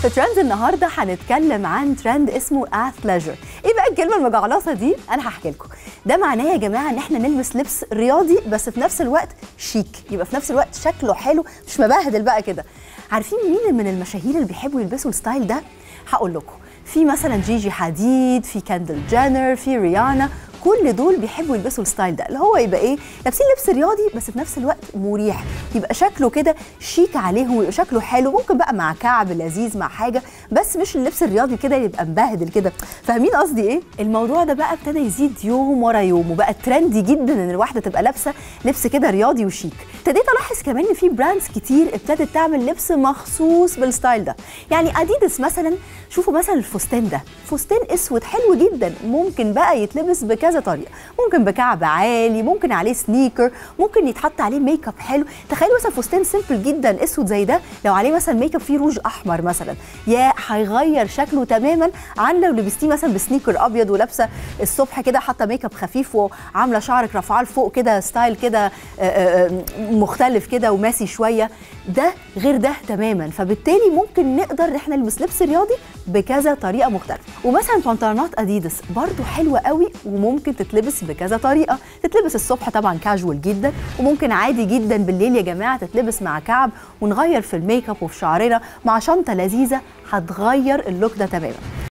في ترند النهارده هنتكلم عن ترند اسمه اثليجر ايه بقى الكلمه المجعلصه دي انا هحكي لكم ده معناه يا جماعه ان احنا نلبس لبس رياضي بس في نفس الوقت شيك يبقى في نفس الوقت شكله حلو مش مبهدل بقى كده عارفين مين من المشاهير اللي بيحبوا يلبسوا الستايل ده هقول لكم في مثلا جيجي حديد في كاندل جينر في ريانا كل دول بيحبوا يلبسوا الستايل ده اللي هو يبقى ايه لابسين لبس رياضي بس في نفس الوقت مريح يبقى شكله كده شيك عليهم ويبقى شكله حلو ممكن بقى مع كعب لذيذ مع حاجه بس مش اللبس الرياضي كده يبقى مبهدل كده فاهمين قصدي ايه الموضوع ده بقى ابتدى يزيد يوم ورا يوم وبقى ترندي جدا ان الواحده تبقى لابسه لبس كده رياضي وشيك ابتديت الاحظ كمان ان في براندز كتير ابتدت تعمل لبس مخصوص بالستايل ده يعني اديداس مثلا شوفوا مثلا الفستان ده فستان اسود حلو جدا ممكن بقى يتلبس بكذا طريقه ممكن بكعب عالي ممكن عليه سنيكر ممكن يتحط عليه ميك اب حلو تخيلوا مثلا فستان سيمبل جدا اسود زي ده لو عليه مثلا ميك اب فيه روج احمر مثلا يا هيغير شكله تماما عن لو لبستيه مثلا بسنيكر ابيض ولابسه الصبح كده حاطه ميك اب خفيف وعامله شعرك رافعاه لفوق كده ستايل كده مختلف كده وماسي شويه ده غير ده تماما فبالتالي ممكن نقدر ان احنا نلبس لبس رياضي بكذا طريقه مختلفه ومثلا بنطلونات اديداس برضو حلوه قوي وممكن تتلبس بكذا طريقه تتلبس الصبح طبعا كاجوال جدا وممكن عادي جدا بالليل يا جماعه تتلبس مع كعب ونغير في الميك اب وفي شعرنا مع شنطه لذيذه هتغير اللوك ده تماما